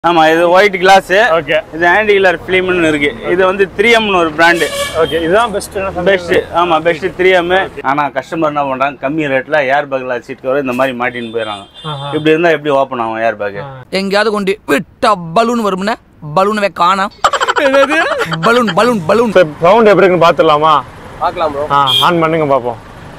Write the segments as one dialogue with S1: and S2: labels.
S1: ஆமா இது white glass
S2: okay
S1: இது ஆன்டி கிலர் ஃபிலிம்னு இருக்கு இது வந்து த்ரீ எம்னு ஒரு பிராண்டு
S2: ஓகே இதுதான் பெஸ்ட்
S1: பெஸ்ட் ஆமா பெஸ்ட் த்ரீ எம் ஆனா கஸ்டமர் என்ன பண்றாங்க கம்மி ரேட்ல ஏர் பேக்ல சீட் கவர் இந்த மாதிரி மாட்டின்னு போயிடறாங்க இப்படி இருந்தா எப்படி ஓப்பன் ஆகும் ஏர் பேக்
S3: எங்கேயாவது கொண்டு விட்டா பலூன் வரும்னா பலூனவே காணாம் பலூன் பலூன் பலூன்
S2: சவுண்ட் எப்படி இருக்குன்னு பார்த்துடலாமா
S4: பார்க்கலாம் ப்ரோ
S2: ஆ ஆன் பண்ணுங்க பார்ப்போம்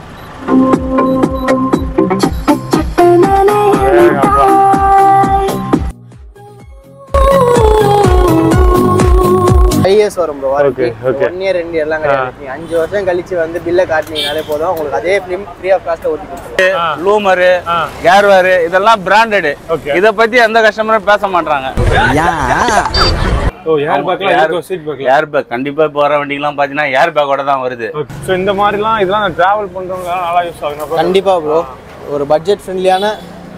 S4: ஃபைவ் இயர்ஸ் வரும் bro
S2: Okay, okay.
S4: One year ரெண்டு இயர்லாம் கிடையாது நீங்க அஞ்சு வருஷம் கழிச்சு வந்து பில்லை காட்டினீங்கனாலே போதும் உங்களுக்கு அதே ஃபிலிம் ஃப்ரீ ஆஃப் காஸ்ட்ல ஓட்டி கொடுத்துருவோம்
S1: லூமரு
S2: ஆ.
S1: கேர்வேரு இதெல்லாம் பிராண்டடு
S2: Okay.
S1: இத பத்தி எந்த கஸ்டமரும் பேச மாட்டாங்க
S2: ஓ ஏர் பேக்லாம் இருக்கும் சீட் பேக்ல
S1: ஏர் பேக் கண்டிப்பா இப்போ வர வண்டிங்கெல்லாம் பாத்தீங்கன்னா ஏர் பேக்கோட தான் வருது
S2: ஸோ இந்த மாதிரிலாம் இதெல்லாம் டிராவல் பண்றவங்க நல்லா யூஸ் ஆகும் அப்ப
S4: கண்டிப்பா ப்ரோ ஒரு பட்ஜெட் ஃப்ரெண்ட்லியான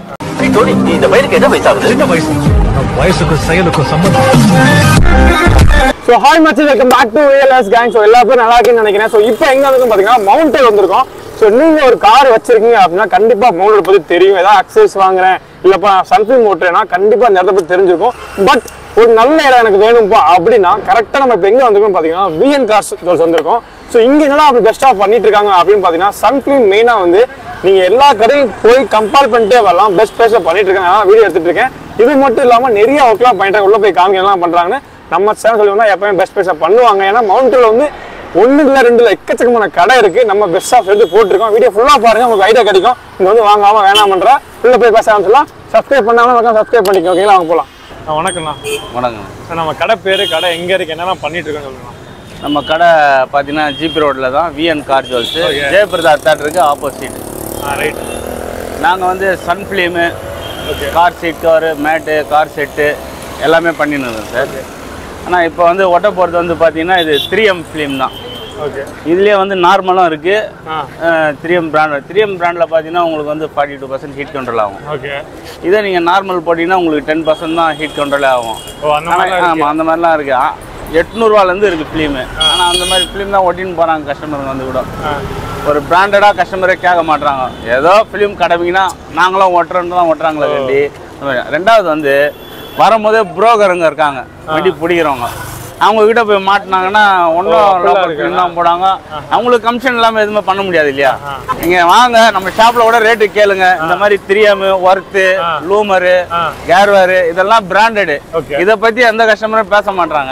S2: ஸோ ஹாய் மச்சி welcome back to ALS gang so எல்லா பேரும் நல்லா இருக்குன்னு நினைக்கிறேன் ஸோ இப்போ எங்க வந்து பார்த்தீங்கன்னா மவுண்டல் வந்திருக்கோம் ஸோ நீங்க ஒரு கார் வச்சிருக்கீங்க அப்படின்னா கண்டிப்பா மவுண்டல் பத்தி தெரியும் ஏதாவது அக்சஸ் வாங்குறேன் இல்லப்பா நான் சன்ஃபிங் ஓட்டுறேன்னா கண்டிப்பா இந்த இடத்த பத்தி தெரிஞ்சிருக்கும் பட் ஒரு நல்ல இடம் எனக்கு வேணும்ப்பா அப்படின்னா கரெக்டாக நம்ம இப்போ எங்க வந்திருக்கோம் பார்த்தீங்கன்னா விஎன் கார்ஸ் ஜுவல்ஸ் வந்திருக்கோம் ஸோ இங்க என்னடா அப்படி பெஸ்ட்டாக பண்ணிட்டு இருக்காங்க அப்படின்னு பார்த்தீங்கன்னா சன்ஃபிலிம் மெயினாக வந்து நீங்க எல்லா கடையும் போய் கம்பேர் பண்ணிட்டே வரலாம் பெஸ்ட் ப்ரைஸ்ல பண்ணிட்டு இருக்காங்க நான் வீடியோ எடுத்துட்டு இருக்கேன் இது மட்டும் இல்லாம நிறைய ஒர்க்லாம் பண்ணிட்டாங்க உள்ள போய் காமிக்க எல்லாம் பண்றாங்கன்னு நம்ம சேனல் சொல்லி வந்தா எப்பவுமே பெஸ்ட் ப்ரைஸா பண்ணுவாங்க ஏன்னா மவுண்டில் வந்து ஒண்ணு இல்ல ரெண்டு இல்ல எக்கச்சக்கமான கடை இருக்கு நம்ம பெஸ்ட் ஆஃப் எடுத்து போட்டிருக்கோம் வீடியோ ஃபுல்லா பாருங்க உங்களுக்கு ஐடியா கிடைக்கும் இங்க வந்து வாங்காம வேணாமன்றா உள்ள போய் பேச ஆரம்பிச்சலாம் சப்ஸ்கிரைப் பண்ணாம சப்ஸ்கிரைப் பண்ணிக்கோ ஓகேங்களா வாங்க போலாம் வணக்கம்ண்ணா
S1: வணக்கம்
S2: நம்ம கடை பேரு கடை எங்க இருக்கு என்னென்ன பண்ணிட்டு இருக்கோம் சொல்லுங்க
S1: நம்ம கடை பாத்தீங்கன்னா ஜிபி ரோட்ல தான் விஎன் கார் ஜுவல்ஸ் ஜெயபிரதா தேட்டருக்கு ஆப்போசிட்
S2: ரைட்
S1: நாங்கள் வந்து sun film car seat cover mat car set எல்லாமே பண்ணின்னு இருக்கோம் சார் ஆனால் இப்போ வந்து ஒட்ட போகிறது வந்து பார்த்தீங்கன்னா இது த்ரீ எம் ஃபிலிம் தான்
S2: ஓகே
S1: இதுலேயே வந்து நார்மலும் இருக்குது
S2: ஆ
S1: three M brand three M பிராண்டில் பார்த்தீங்கன்னா உங்களுக்கு வந்து forty two percent heat control ஆகும்
S2: ஓகே
S1: இதே நீங்கள் நார்மல் போட்டிங்கன்னா உங்களுக்கு டென் பர்சன்ட் தான் ஹீட் கண்ட்ரோலே ஆகும்
S2: ஓ அந்த மாதிரி
S1: ஆமாம் அந்த மாதிரிலாம் இருக்குது எட்நூறுவாலேருந்து இருக்குது ஃபிலிமு ஆனால் அந்த மாதிரி ஃபிலிம் தான் ஒட்டின்னு போகிறாங்க கஸ்டமருங்க வந்து கூட ஒரு பிராண்டடாக கஸ்டமரே கேட்க மாட்றாங்க ஏதோ ஃபிலிம் கடமைங்கன்னா நாங்களும் ஒட்டுறோன்னு தான் ஒட்டுறாங்களே வண்டி அந்த மாதிரி. ரெண்டாவது வந்து வரும்போதே புரோக்கருங்க இருக்காங்க வண்டி பிடிக்கிறவங்க அவங்க கிட்ட போய் மாட்டினாங்கன்னா ஒன்றும் லோக்கல் ஃபிலிம் தான் போடாங்க அவங்களுக்கு கமிஷன் இல்லாமல் எதுவுமே பண்ண முடியாது இல்லையா நீங்க வாங்க நம்ம ஷாப்ல கூட ரேட்டு கேளுங்க இந்த மாதிரி த்ரீஎம் ஒர்த்து லூமரு கேர்வேரு இதெல்லாம் பிராண்டடு
S2: Okay.
S1: இதை பத்தி எந்த கஸ்டமரும் பேச மாட்றாங்க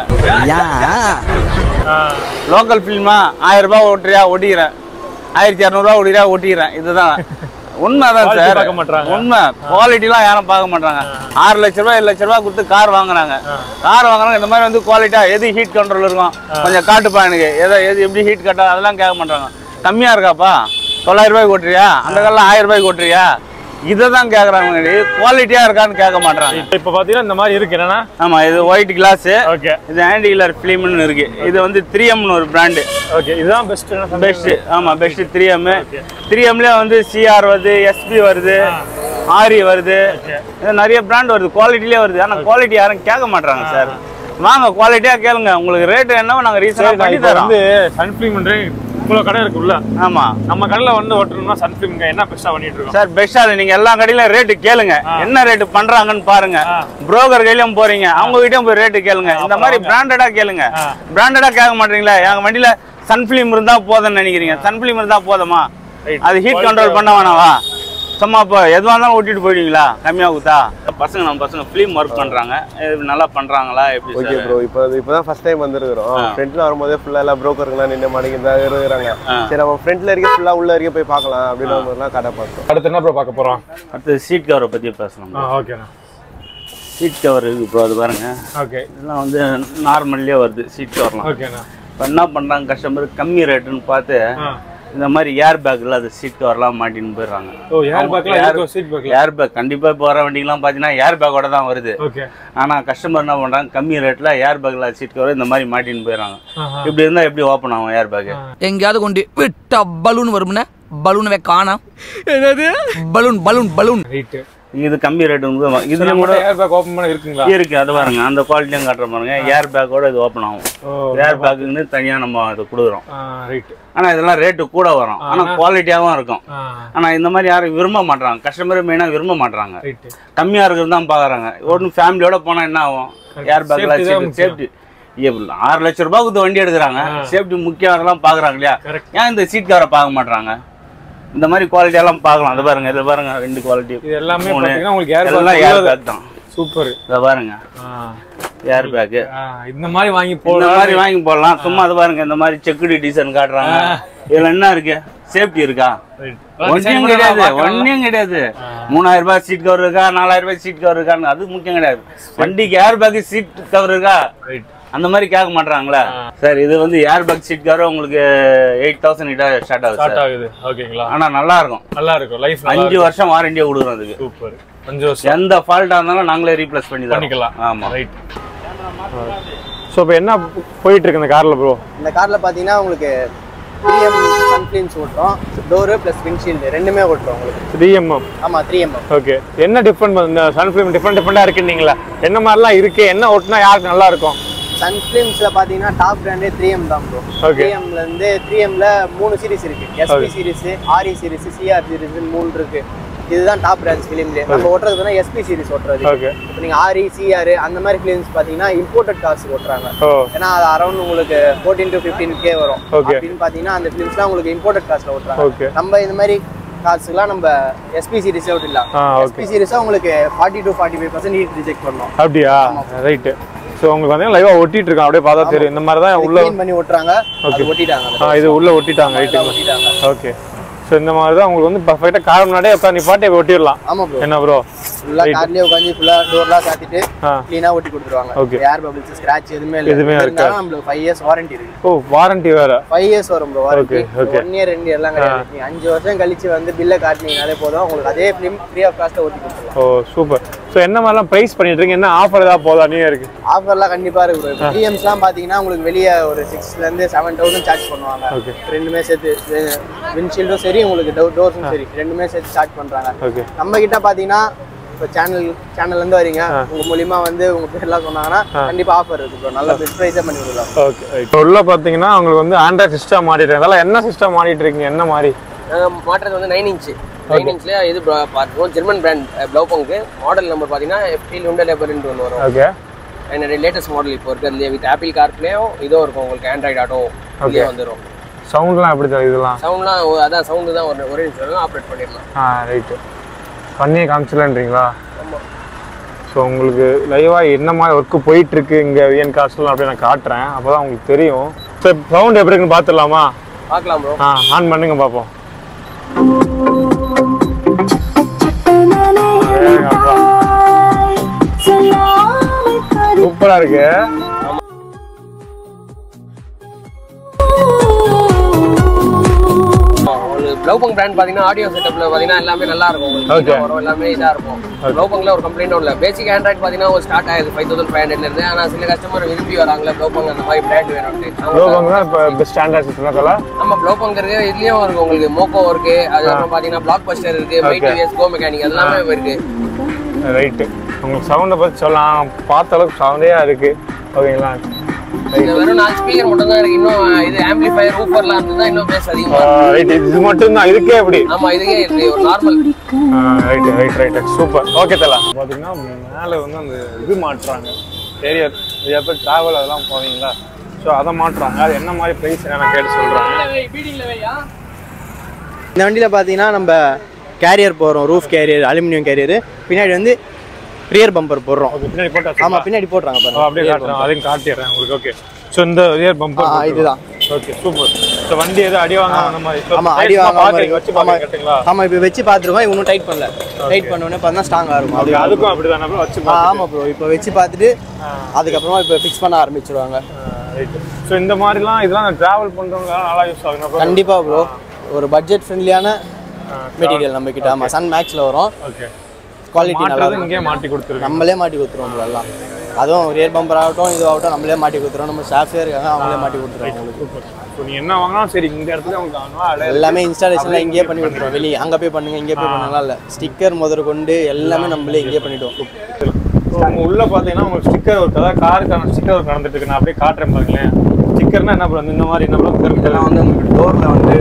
S2: ஆ
S1: லோக்கல் ஃபிலிமா ஆயிரம் ரூபாய் ஓட்டுறியா ஒட்டிக்கிறேன் ஆயிரத்தி இரநூறுவா ஓட்டிறியா ஒட்டிக்கிறேன் இதுதான் உண்மைதான்
S2: Quality
S1: சார்
S2: பார்க்க மாட்றாங்க.
S1: உண்மை குவாலிட்டிலாம் யாரும் பார்க்க மாட்டாங்க ஆறு லட்ச ரூபாய் ஏழு லட்ச ரூபாய் கொடுத்து கார் வாங்குறாங்க கார் வாங்குறாங்க இந்த மாதிரி வந்து குவாலிட்டியா எது ஹீட் கண்ட்ரோல் இருக்கும் கொஞ்சம் காட்டுப்பா எனக்கு எதை எது எப்படி ஹீட் கட்டா அதெல்லாம் கேட்க மாட்டாங்க கம்மியா இருக்காப்பா தொள்ளாயிரம் ரூபாய்க்கு ஓட்டுறியா அந்த காலம் ஆயிரம் ரூபாய்க்கு ஓட்டுறியா இதை தான் கேட்குறாங்க குவாலிட்டியா இருக்கான்னு கேட்க மாட்டாங்க
S2: இப்போ பார்த்தீங்கன்னா இந்த மாதிரி இருக்கு என்னன்னா
S1: ஆமா இது ஒயிட் கிளாஸ்
S2: ஓகே
S1: இது ஆன்டி கிலர் ஃபிலிம்னு இருக்கு இது வந்து த்ரீ எம்னு ஒரு பிராண்டு
S2: ஓகே இதுதான் பெஸ்ட்
S1: பெஸ்ட் ஆமா பெஸ்ட் த்ரீ எம் த்ரீ எம்லயே வந்து சிஆர் வருது எஸ்பி வருது ஆரி வருது இது நிறைய பிராண்ட் வருது குவாலிட்டிலே வருது ஆனா குவாலிட்டி யாரும் கேட்க மாட்டாங்க சார் வாங்க குவாலிட்டியா கேளுங்க உங்களுக்கு ரேட் என்னவோ நாங்க ரீசனா பண்ணி
S2: இப்போ
S1: தரோம்
S2: வந்து சன்ஃபிலிம் இவ்வளோ கடை இருக்குல்ல
S1: ஆமா
S2: நம்ம கடையில் வந்து ஓட்டணும்னா சன்ஃபிலிம் என்ன பெஸ்ட்டாக பண்ணிட்டு இருக்கோம்
S1: சார் பெஸ்டா நீங்க எல்லா கடையிலும் ரேட்டு கேளுங்க என்ன ரேட்டு பண்றாங்கன்னு பாருங்க புரோக்கர் கையிலும் போறீங்க அவங்க கிட்டயும் போய் ரேட்டு கேளுங்க இந்த மாதிரி பிராண்டடா கேளுங்க பிராண்டடா கேட்க மாட்டீங்களா எங்க வண்டியில சன்ஃபிலிம் இருந்தா போதும்னு நினைக்கிறீங்க சன்ஃபிலிம் இருந்தா போதுமா
S2: Right.
S1: அது ஹீட் கண்ட்ரோல் பண்ண வேணாவா சும்மா இப்போ எதுவாக இருந்தாலும் ஓட்டிட்டு போயிடுவீங்களா கம்மியா குத்தா பசங்க நம்ம பசங்க ஃபிலிம் ஒர்க் பண்றாங்க இது நல்லா பண்றாங்களா எப்படி
S5: ஓகே
S1: சார்
S5: ப்ரோ இப்போ இப்போதான் ஃபர்ஸ்ட் டைம் வந்திருக்கிறோம் ஃப்ரண்ட்ல வரும்போதே ஃபுல்லா எல்லாம் ப்ரோக்கருங்களாம் நின்று மாட்டேங்குது தான் இருக்கிறாங்க சரி நம்ம ஃப்ரண்ட்ல இருக்க ஃபுல்லா உள்ள வரைக்கும் போய் பார்க்கலாம் அப்படின்னு மாதிரிலாம் கடை பார்த்தோம்
S2: அடுத்து என்ன ப்ரோ பார்க்க போகிறோம்
S1: அடுத்து சீட் கவரை பத்தி பேசலாம்
S2: ஆ ஓகேண்ணா
S1: சீட் கவர் இருக்கு ப்ரோ அது பாருங்க
S2: ஓகே
S1: இதெல்லாம் வந்து நார்மல்லே வருது சீட் கவர்லாம்
S2: ஓகேண்ணா
S1: இப்போ என்ன பண்ணுறாங்க கஸ்டமர் கம்மி ரேட்டுன்னு பார்த்து
S2: ஆ
S1: இந்த மாதிரி ஏர் பேக்கில் அது சீட் கவர்லாம் மாட்டின்னு போயிடுறாங்க
S2: ஓ ஏர் பேக்லாம் இருக்கும் சீட் பேக்ல
S1: ஏர் பேக் கண்டிப்பாக இப்போ வர வண்டிங்கெலாம் பார்த்தீங்கன்னா ஏர் பேக்கோட தான் வருது
S2: ஓகே
S1: ஆனால் கஸ்டமர் என்ன பண்ணுறாங்க கம்மி ரேட்டில் ஏர் பேக்கில் சீட் கவர் இந்த மாதிரி மாட்டின்னு போயிடுறாங்க
S2: ஆஹா.
S1: இப்படி இருந்தால் எப்படி ஓப்பன் ஆகும் ஏர் பேக்கு
S3: எங்கேயாவது கொண்டு விட்டா பலூன் வரும்னா பலூனவே காணாம் பலூன் பலூன் பலூன்
S2: ரைட்டு
S1: இது கம்மி ரேட்டு வந்து இதுல கூட
S2: ஏர் பேக் ஓப்பன் பண்ண இருக்குங்களா
S1: இருக்கு அது பாருங்க அந்த குவாலிட்டியும் காட்டுற பாருங்க ஏர் பேக்கோட இது ஓப்பன் ஆகும்
S2: ஓ
S1: ஏர் பேக்குன்னு தனியா நம்ம இது கொடுக்குறோம்
S2: ரைட்
S1: ஆனா இதெல்லாம் ரேட்டு கூட வரும் ஆனா குவாலிட்டியாவும் இருக்கும் ஆனா இந்த மாதிரி யாரும் விரும்ப மாட்றாங்க கஸ்டமர் மெயினா விரும்ப மாட்றாங்க
S2: ரைட்
S1: கம்மியா இருக்கிறது தான் பாக்குறாங்க ஒன்று ஃபேமிலியோட போனா என்ன ஆகும் ஏர்
S2: Safety தான்
S1: பேக்ல
S2: முக்கியம்.
S1: சேஃப்டி ஆறு லட்சம் ரூபாய்க்கு இந்த வண்டி எடுக்கிறாங்க சேஃப்டி முக்கியம் அதெல்லாம் பாக்குறாங்க இல்லையா
S2: Correct.
S1: ஏன் இந்த சீட் கவரை பார்க்க மாட்றாங்க இந்த மாதிரி குவாலிட்டி எல்லாம் பார்க்கலாம் அது பாருங்க இது பாருங்க ரெண்டு குவாலிட்டி
S2: இது எல்லாமே பாத்தீங்கன்னா உங்களுக்கு ஏர்
S1: எல்லாம் ஏர்
S2: பேக்
S1: பேக் தான்
S2: சூப்பர்
S1: இதை பாருங்க ஏர் பேக்கு
S2: இந்த மாதிரி வாங்கி
S1: இந்த
S2: போடலாம்
S1: மாதிரி வாங்கி போடலாம் சும்மா அது பாருங்க இந்த மாதிரி செக்குடி டிசைன் காட்டுறாங்க இதுல என்ன இருக்கு சேஃப்டி இருக்கா ஒன்றையும் கிடையாது ஒன்றையும் கிடையாது மூணாயிரம் ரூபாய் சீட் கவர் இருக்கா நாலாயிரம் ரூபாய் சீட் கவர் இருக்கான்னு அது முக்கியம் கிடையாது வண்டிக்கு ஏர் பேக் சீட் கவர் இருக்கா
S2: ரைட்
S1: அந்த மாதிரி கேட்க மாட்டாங்களா சார் இது வந்து ஏர் பேக் சீட் கவர் உங்களுக்கு எயிட் தௌசண்ட் கிட்ட ஸ்டார்ட் ஆகுது
S2: ஸ்டார்ட்
S1: சார்
S2: ஆகுது ஓகேங்களா
S1: ஆனா நல்லா இருக்கும்
S2: நல்லா இருக்கும் லைஃப்
S1: அஞ்சு வருஷம் வாரண்டியா கொடுக்குறோம் அதுக்கு
S2: சூப்பர் அஞ்சு வருஷம்
S1: எந்த ஃபால்ட்டா இருந்தாலும் நாங்களே ரீப்ளேஸ் பண்ணி தரோம்.
S2: பண்ணிக்கலாம்
S1: ஆமா
S2: ரைட் ஸோ இப்போ என்ன போயிட்டு இருக்கு இந்த கார்ல ப்ரோ
S4: இந்த கார்ல பாத்தீங்கன்னா உங்களுக்கு த்ரீ எம் சன்ஃபிலிம்ஸ் ஓட்டுறோம் டோரு ப்ளஸ் விண்ட்ஷீல்டு ரெண்டுமே ஓட்டுறோம் உங்களுக்கு
S2: த்ரீ எம்எம்
S4: ஆமா த்ரீ எம்எம்
S2: ஓகே என்ன டிஃப்ரெண்ட் இந்த சன்ஃபிலிம் டிஃப்ரெண்ட் டிஃப்ரெண்டாக இருக்குன்னீங்களா என்ன மாதிரிலாம் இருக்கு என்ன ஓட்டுனா யாருக்கு நல்லா இருக்கும்
S4: சன்ஃபிலிம்ஸ்ல பாத்தீங்கன்னா டாப் பிராண்டே த்ரீ எம் தான் ப்ரோ
S2: Okay.
S4: த்ரீ எம்ல இருந்து த்ரீ எம்ல மூணு சீரிஸ் இருக்கு SP series RE series CR series மூணு இருக்கு இதுதான் டாப் பிராண்ட்ஸ் ஃபிலிம்ல நம்ம ஓட்டுறது வந்து எஸ்பி சீரிஸ் ஓட்டுறது
S2: ஓகே
S4: இப்போ நீங்க ஆர்இ சிஆர் அந்த மாதிரி ஃபிலிம்ஸ் பாத்தீங்கன்னா இம்போர்ட்டட் கார்ஸ் ஓட்டுறாங்க
S2: ஓ
S4: ஏன்னா அது அரௌண்ட் உங்களுக்கு ஃபோர்டீன் டு ஃபிஃப்டீன் கே வரும்
S2: Okay.
S4: அப்படின்னு பாத்தீங்கன்னா அந்த ஃபிலிம்ஸ்லாம் உங்களுக்கு இம்போர்ட்டட் கார்ஸ்ல ஓட்டுறாங்க
S2: ஓகே
S4: நம்ம இந்த மாதிரி கார்ஸ்க்குலாம் நம்ம எஸ்பி சீரிஸே ஓட்டிடலாம்
S2: ஆ ஓகே
S4: எஸ்பி சீரிஸா உங்களுக்கு forty to forty five percent heat reject பண்ணோம்
S2: அப்படியா ரைட்டு ஸோ உங்களுக்கு வந்து லைவாக ஒட்டிட்டு இருக்கான் அப்படியே பார்த்தா தெரியும் இந்த மாதிரி தான் உள்ள
S4: க்ளீன் பண்ணி ஓட்டுறாங்க அது ஒட்டிட்டாங்க
S2: ஆ இது உள்ள ஒட்டிட்டாங்க ரைட்டு
S4: ஒட்டிட்டாங்க
S2: ஓகே ஸோ இந்த மாதிரி தான் உங்களுக்கு வந்து பர்ஃபெக்டாக கார் முன்னாடியே உட்காந்து நீ பாட்டே ஒட்டிடலாம்
S4: ஆமா ப்ரோ
S2: என்ன ப்ரோ
S4: ஃபுல்லா கார்லயே உட்காந்து ஃபுல்லா டோர்லாம் சாத்திட்டு
S2: ஆ
S4: க்ளீனா ஒட்டி கொடுத்துருவாங்க
S2: Okay.
S4: ஏர் பபிள்ஸ் ஸ்கிராட்ச் எதுவுமே இல்ல
S2: எதுவுமே
S4: இருந்தாலும் நம்மளுக்கு ஃபைவ் இயர்ஸ் வாரண்டி இருக்கு
S2: ஓ வாரண்டி வேற
S4: ஃபைவ் இயர்ஸ் வரும் bro warranty
S2: Okay, okay.
S4: One year ரெண்டு இயர்லாம் கிடையாது நீங்க அஞ்சு வருஷம் கழிச்சு வந்து பில்லை காட்டினீங்கனாலே போதும் உங்களுக்கு அதே ஃபிலிம் ஃப்ரீ ஆஃப் காஸ்ட்டை ஓட்டி கொடுத்துருலாம்
S2: ஓ சூப்பர் ஸோ என்ன மாதிரிலாம் ப்ரைஸ் பண்ணிட்டு இருக்கீங்க என்ன ஆஃபர் ஏதாவது போதா நீ இருக்கு
S4: ஆஃபர்லாம் கண்டிப்பா இருக்கு ப்ரோ இப்போ டிஎம்ஸ்லாம் பாத்தீங்கன்னா உங்களுக்கு வெளியே ஒரு சிக்ஸ்ல இருந்து செவன் தௌசண்ட் சார்ஜ் பண்ணுவாங்க
S2: ஓகே
S4: ரெண்டுமே சேர்த்து விண்ட்ஷீல்டும் சரி உங்களுக்கு டோர்ஸும் சரி ரெண்டுமே சேர்த்து சார்ஜ் பண்றாங்க
S2: ஓகே
S4: நம்ம கிட்ட பாத்தீங்கன்னா இப்போ சேனல் சேனல்ல இருந்து வரீங்க உங்க மூலியமா வந்து உங்க பேர்லாம் சொன்னாங்கன்னா கண்டிப்பா ஆஃபர் இருக்கு ப்ரோ நல்ல பெஸ்ட் ப்ரைஸே பண்ணி கொடுக்கலாம்
S2: ஓகே இப்போ உள்ள பார்த்தீங்கன்னா உங்களுக்கு வந்து ஆண்ட்ராய்ட் சிஸ்டம் மாட்டிட்டு அதெல்லாம் என்ன சிஸ்டம் மாட்டிட்டு இருக்கீங்க என்ன மாதிரி
S6: நாங்கள் மாட்டுறது வந்து நைன் இன்ச்சு நைன் இன்ச்சில் இது ப- பார்த்துருவோம் German brand Blaupunkt model number பார்த்தீங்கன்னா எஃப்டில் உண்டா லேபர்ன்ட்டு ஒன்று வரும்
S2: ஓகே
S6: என்னுடைய லேட்டஸ்ட் மாடல் இப்போ இருக்கிறதுலே வித் ஆப்பிள் கார்ப்லேயும் இதுவும் இருக்கும் உங்களுக்கு ஆண்ட்ராய்டு ஆட்டோ இதுலேயே வந்துடும்
S2: சவுண்ட்லாம் எப்படி தரும் இதெல்லாம்
S6: சவுண்ட்லாம் அதான் சவுண்டு தான் ஒரு ஒரே நிமிஷம் ஆப்ரேட் பண்ணிடலாம்
S2: ஆ ரைட்டு பண்ணியே காமிச்சிடலான்றீங்களா
S6: ஆமாம்
S2: ஸோ உங்களுக்கு லைவாக என்ன மாதிரி ஒர்க்கு போயிட்டு இருக்கு இங்கே விஎன் காஸ்ட்லாம் அப்படியே நான் காட்டுறேன் அப்போ தான் உங்களுக்கு தெரியும் ஸோ சவுண்ட் எப்படி இருக்குன்னு பார்த்துடலாமா
S6: பார்க்கலாம் ப்ரோ
S2: ஆ ஆன் பண்ணுங்க பார்ப்போம் சூப்பரா இருக்கு
S6: உங்களுக்கு ப்ளவுபங் பிராண்ட் பார்த்தீங்கன்னா ஆடியோ செட்டப்பில் பார்த்தீங்கன்னா எல்லாமே நல்லா இருக்கும் உங்களுக்கு
S2: Okay.
S6: வரும் எல்லாமே இதாக இருக்கும் ப்ளவுபங்கில் ஒரு கம்ப்ளைண்ட்டும் இல்லை பேசிக் ஆண்ட்ராய்ட் பார்த்தீங்கன்னா ஒரு ஸ்டார்ட் ஆகுது ஃபைவ் தௌசண்ட் ஃபைவ் ஹண்ட்ரட்லேருந்து ஆனால் சில கஸ்டமர் விரும்பி வராங்களே ப்ளவுபங் அந்த மாதிரி பிராண்ட் வேணும்ட்டு
S2: லோகங்க தான் இப்போ பெஸ்ட் ஸ்டாண்டர்ட் சிஸ்டம் கலா
S6: நம்ம ப்ளவுபங் இருக்கு இதுலயும் இருக்கு உங்களுக்கு மோக்கோ இருக்கு அதுக்கப்புறம் பாத்தீங்கன்னா பிளாக் பஸ்டர் இருக்கு மை டிவிஎஸ் கோ மெக்கானிக் எல்லாமே இருக்கு
S2: ரைட்டு உங்களுக்கு சவுண்டை பற்றி சொல்லலாம் பார்த்த அளவுக்கு சவுண்டே இருக்கு ஓகேங்களா
S6: இது வெறும் நாலு ஸ்பீக்கர் மட்டும் தான் இருக்கு இன்னும் இது ஆம்பிளிஃபயர் ஊஃபர்லாம் இருந்ததுன்னா இன்னும் பேஸ் அதிகமா இருக்கும்.
S2: ரைட் இது மட்டும் தான் இதுக்கே எப்படி
S6: ஆமா இதுக்கே இருக்கு ஒரு normal
S2: right right right super okay தலா பார்த்தீங்கன்னா மேலே வந்து அந்த இது மாட்டுறாங்க ஏரியர் நிறைய பேர் ட்ராவல் அதெல்லாம் போவீங்களா ஸோ அதை மாட்டுறாங்க அது என்ன மாதிரி ப்ரைஸ் நான் கேட்டு சொல்கிறாங்க
S4: இந்த வண்டியில பாத்தீங்கன்னா நம்ம கேரியர் போடுறோம் ரூஃப் கேரியர் அலுமினியம் கேரியர் பின்னாடி வந்து ரியர் பம்பர் போடுறோம்
S2: ஓகே பின்னாடி போட்டா
S4: ஆமா பின்னாடி போடுறாங்க
S2: ஓ,
S4: பாருங்க
S2: அப்படியே காட்டுறேன் அதையும் காட்டிடுறேன் உங்களுக்கு ஓகே ஸோ இந்த ரியர் பம்பர்
S4: ஆ, இதுதான்.
S2: ஓகே சூப்பர் ஸோ வண்டி எதுவும் அடி வாங்காம அந்த மாதிரி So,
S4: ஆமா
S2: size
S4: அடி
S2: எல்லாம்
S4: வாங்காம
S2: பார்க்கறீங்க, வச்சு
S4: இருக்கு. ஆமா
S2: பார்க்க கேட்டுங்களா
S4: ஆமா இப்போ வச்சு பார்த்துருக்கோம் இன்னும் டைட் பண்ணல டைட் பண்ண உடனே பார்த்தா ஸ்ட்ராங்கா இருக்கும்
S2: அது
S4: அது
S2: அதுக்கும் அப்படி தானே வச்சு
S4: ஆ, ஆமா ப்ரோ இப்போ வச்சு பார்த்துட்டு அதுக்கப்புறமா இப்போ ஃபிக்ஸ் பண்ண ஆரம்பிச்சிருவாங்க
S2: ரைட் ஸோ இந்த மாதிரிலாம் இதெல்லாம் ட்ராவல் பண்ணுறவங்க நல்லா யூஸ் ஆகுங்க அப்புறம்
S4: கண்டிப்பா ப்ரோ ஒரு பட்ஜெட் ஃப்ரெண்ட்லியான மெட்டீரியல் நம்ம கிட்ட ஆமா சன் மேக்ஸ்ல வரும்
S2: ஓகே
S4: குவாலிட்டி நல்லா
S2: மாட்டுறது
S4: இருக்கும்
S2: இங்கேயே மாட்டி கொடுத்துருங்க
S4: நம்மளே மாட்டி கொடுத்துருவோம் bro எல்லாம் அதுவும் ரியர் பம்பர் ஆகட்டும் இது ஆகட்டும் நம்மளே மாட்டி கொடுத்துருவோம் நம்ம ஸ்டாஃபே இருக்காங்க அவங்களே மாட்டி கொடுத்துருவாங்க உங்களுக்கு
S2: ஸோ நீ என்ன வாங்கினாலும் சரி இந்த இடத்துல உங்களுக்கு வாங்கணும் அதில்
S4: எல்லாமே இன்ஸ்டாலேஷன்லாம் இங்கேயே பண்ணி கொடுத்துருவோம் வெளியே அங்கே போய் பண்ணுங்க இங்கே போய் பண்ணலாம் இல்லை ஸ்டிக்கர் முதல் கொண்டு எல்லாமே நம்மளே இங்கேயே பண்ணிட்டோம்
S2: உங்க உள்ள பாத்தீங்கன்னா உங்களுக்கு ஸ்டிக்கர் ஒர்க் அதாவது காருக்கான ஸ்டிக்கர் ஒர்க் நடந்துட்டு இருக்கு நான் அப்படியே காட்டுறேன் பாருங்களேன் ஸ்டிக்கர்னா என்ன பண்ணுறது இந்த மாதிரி என்ன பண்ணுறது
S7: இதெல்லாம் வந்து உங்களுக்கு டோரில் வந்து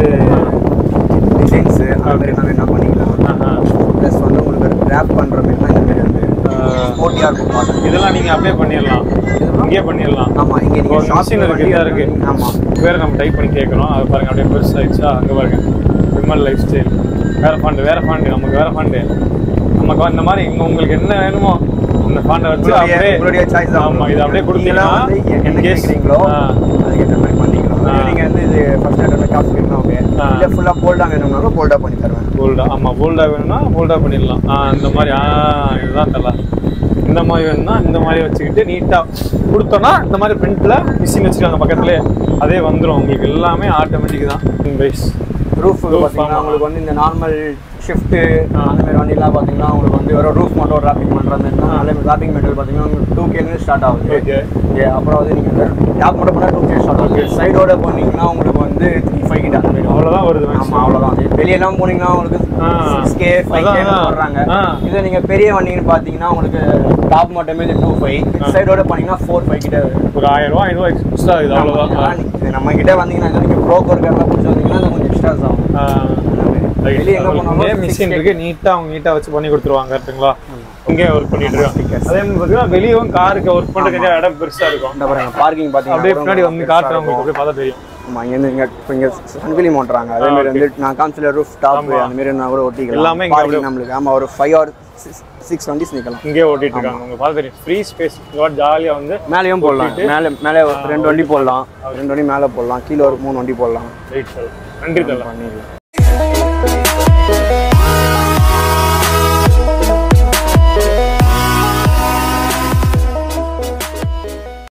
S7: டிசைன்ஸு அந்த மாதிரி எல்லாமே என்ன பண்ணிக்கலாம் ப்ளஸ் வந்து உங்களுக்கு ரேப் பண்ணுற மாதிரினா இந்த மாதிரி வந்து ஸ்போர்ட்டியாக இருக்கும் பார்க்க
S2: இதெல்லாம் நீங்க அப்படியே பண்ணிடலாம் இங்கேயே பண்ணிடலாம்
S7: ஆமாம் இங்கே
S2: ஒரு
S7: நீங்கள்
S2: machine இருக்கு இதா இருக்கு
S7: ஆமாம்
S2: வேற நம்ம டைப் பண்ணி கேட்குறோம் அது பாருங்க அப்படியே பெருசாகிடுச்சா அங்கே பாருங்க விமல் லைஃப் ஸ்டைல் வேற ஃபாண்டு வேற ஃபாண்டு நமக்கு வேற ஃபாண்டு நமக்கு இந்த மாதிரி இங்க உங்களுக்கு என்ன வேணுமோ அந்த ஃபாண்டை வச்சு
S7: உங்களுடைய
S2: அப்படியே
S7: உங்களுடைய சாய்ஸ் தான்
S2: ஆமா இது அப்படியே
S7: நீங்களா
S2: கொடுத்தீங்கன்னா
S7: வந்து எ- என்ன
S2: in case-
S7: கேட்குறீங்களோ
S2: ஆ.
S7: அதுக்கேற்ற மாதிரி பண்ணிக்கலாம்
S2: ஆ.
S7: நீங்கள் வந்து இது ஃபர்ஸ்ட் ஹேண்ட் காசு வேணும்னா ஓகே
S2: ஆ.
S7: இல்லை ஃபுல்லாக போல்டாக வேணும்னாலும் போல்டாக பண்ணி தருவேன்
S2: போல்டா ஆமா போல்டா வேணும்னா போல்டா பண்ணிடலாம் ஆ இந்த மாதிரி ஆ இதுதான் தரல இந்த மாதிரி வேணும்னா இந்த மாதிரி வச்சுக்கிட்டு நீட்டா கொடுத்தோம்னா இந்த மாதிரி பிரிண்ட்ல மிஷின் வச்சிருக்காங்க பக்கத்துலயே அதே வந்துரும் உங்களுக்கு எல்லாமே ஆட்டோமேட்டிக் தான் பேஸ்
S7: ரூஃப்
S2: Roof,
S7: பார்த்தீங்கன்னா
S2: ஆமா.
S7: உங்களுக்கு வந்து இந்த நார்மல் ஷிஃப்ட்டு அந்த மாதிரி வண்டிலாம் பார்த்தீங்கன்னா உங்களுக்கு வந்து வெறும் ரூஃப் மட்டும் ராப்பிங் பண்ணுற மாதிரி அதே மாதிரி ராப்பிங் மெட்டீரியல் பார்த்தீங்கன்னா உங்களுக்கு டூ கேலேருந்து ஸ்டார்ட் ஆகுது
S2: ஓகே
S7: ஓகே அப்புறம் வந்து நீங்கள் டாப் மட்டும் பண்ணால் டூ கே ஸ்டார்ட் ஆகுது சைடோட போனீங்கன்னா உங்களுக்கு வந்து த்ரீ ஃபைவ் கிட்ட அந்த மாதிரி
S2: அவ்வளவுதான் வருது maximum.
S7: ஆமாம் அவ்வளோதான் வெளியெல்லாம் போனீங்கன்னா உங்களுக்கு
S2: ஆ.
S7: சிக்ஸ் கே ஃபைவ்
S2: அதான்,
S7: கே
S2: அதான்.
S7: போடுறாங்க
S2: ஆ.
S7: இதே நீங்கள் பெரிய வண்டின்னு பார்த்தீங்கன்னா உங்களுக்கு டாப் மட்டுமே டூ ஃபைவ் சைடோட போனீங்கன்னா ஃபோர் ஃபைவ் கிட்ட வருது.
S2: ஒரு ஆயிரம் ரூபாய் ஐநூறு எக்ஸ்ட்ரா இது அவ்வளவுதான்
S7: ஆமா, இது நம்ம கிட்ட வந்தீங்கன்னா இது நீங்கள் ப்ரோக்கர் எல்லாம் பிடிச்சி வந்தீங்கன்னா அது கொஞ்சம் எக்ஸ்ட்ராஸ் ஆகும்
S2: ஆ. Right.
S7: வெளிய எங்க
S2: உங்களுக்கு
S7: போனாலும்
S2: இங்கே
S7: six
S2: மிஷின்
S7: K.
S2: இருக்கு நீட்டா அவங்க நீட்டா வச்சு பண்ணி கொடுத்துருவாங்க கரெக்ட்டுங்களா இங்கே ஒர்க் பண்ணிட்டு இருக்காங்க அதே மாதிரி பார்த்தீங்கன்னா வெளியவும் காருக்கு ஒர்க் பண்றதுக்கு இடம் பெருசா இருக்கும்
S7: இந்த பாருங்க பார்க்கிங்
S2: அப்படியே
S7: பார்த்தீங்கன்னா
S2: பின்னாடி வந்து காட்டுறேன் உங்களுக்கு அப்படியே பார்த்தா தெரியும்
S7: ஆமா இங்க இருந்து இங்க இப்போ இங்க சன்வெளி ஓட்டுறாங்க அதே மாதிரி வந்து நான் காமிச்சல ரூஃப் டாப்
S2: ஆமா.
S7: அந்த மாதிரி நான் கூட ஒட்டிக்கலாம்
S2: எல்லாமே இங்க
S7: Parking
S2: அப்படியே-
S7: நம்மளுக்கு ஆமா ஒரு ஃபைவ் ஆர் சிக்ஸ் வண்டிஸ் நிக்கலாம்
S2: இங்கே ஓட்டிட்டு இருக்காங்க உங்களுக்கு பார்த்தா தெரியும் ஃப்ரீ ஸ்பேஸ் ஜாலியா வந்து
S7: மேலேயும் போடலாம்
S2: ஓட்டிட்டு.
S7: மேலே மேலே ஒரு ரெண்டு வண்டி போடலாம் ரெண்டு வண்டி மேலே போடலாம் கீழே ஒரு மூணு வண்டி போடலாம்
S2: ரைட் சார் நன்றி தரலாம்
S7: பண்ணிடலாம்